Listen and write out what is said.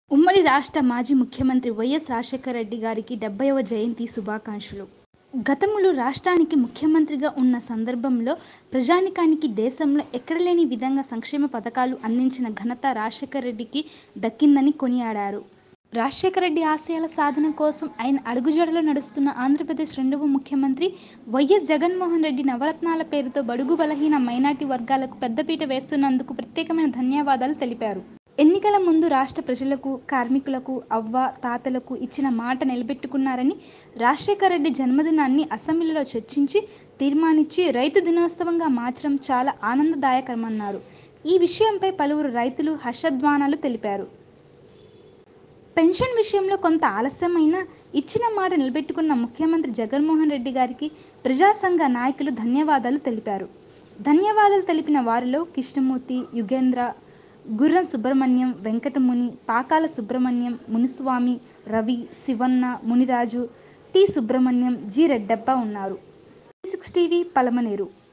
ఉమ్మడి రాష్ట్ర మాజీ ముఖ్యమంత్రి వైఎస్ రాజశేఖర రెడ్డి గారికి డెబ్బైవ జయంతి శుభాకాంక్షలు. గతంలో రాష్ట్రానికి ముఖ్యమంత్రిగా ఉన్న సందర్భంలో ప్రజానీకానికి దేశంలో ఎక్కడలేని విధంగా సంక్షేమ పథకాలు అందించిన ఘనత రాజశేఖర రెడ్డికి దక్కిందని కొనియాడారు. రాజశేఖర రెడ్డి ఆశయాల సాధన కోసం ఆయన అడుగుజాడల్లో నడుస్తున్న ఆంధ్రప్రదేశ్ రెండవ ముఖ్యమంత్రి వైఎస్ జగన్మోహన్ రెడ్డి నవరత్నాల పేరుతో బడుగు బలహీన మైనార్టీ వర్గాలకు పెద్దపీట వేస్తున్నందుకు ప్రత్యేకమైన ధన్యవాదాలు తెలిపారు. ఎన్నికల ముందు రాష్ట్ర ప్రజలకు, కార్మికులకు, అవ్వ తాతలకు ఇచ్చిన మాట నిలబెట్టుకున్నారని, రాజశేఖర రెడ్డి జన్మదినాన్ని అసెంబ్లీలో చర్చించి, తీర్మానించి రైతు దినోత్సవంగా మార్చడం చాలా ఆనందదాయకమన్నారు. ఈ విషయంపై పలువురు రైతులు హర్షధ్వానాలు తెలిపారు. పెన్షన్ విషయంలో కొంత ఆలస్యమైనా ఇచ్చిన మాట నిలబెట్టుకున్న ముఖ్యమంత్రి జగన్మోహన్ రెడ్డి గారికి ప్రజాసంఘ నాయకులు ధన్యవాదాలు తెలిపారు. ధన్యవాదాలు తెలిపిన వారిలో కృష్ణమూర్తి, యుగేంద్ర, గుర్రం సుబ్రహ్మణ్యం, వెంకటముని, పాకాల సుబ్రహ్మణ్యం, మునుస్వామి, రవి, శివన్న, మునిరాజు, టి. సుబ్రహ్మణ్యం, జి. రెడ్డప్ప ఉన్నారు. V six TV Palamaner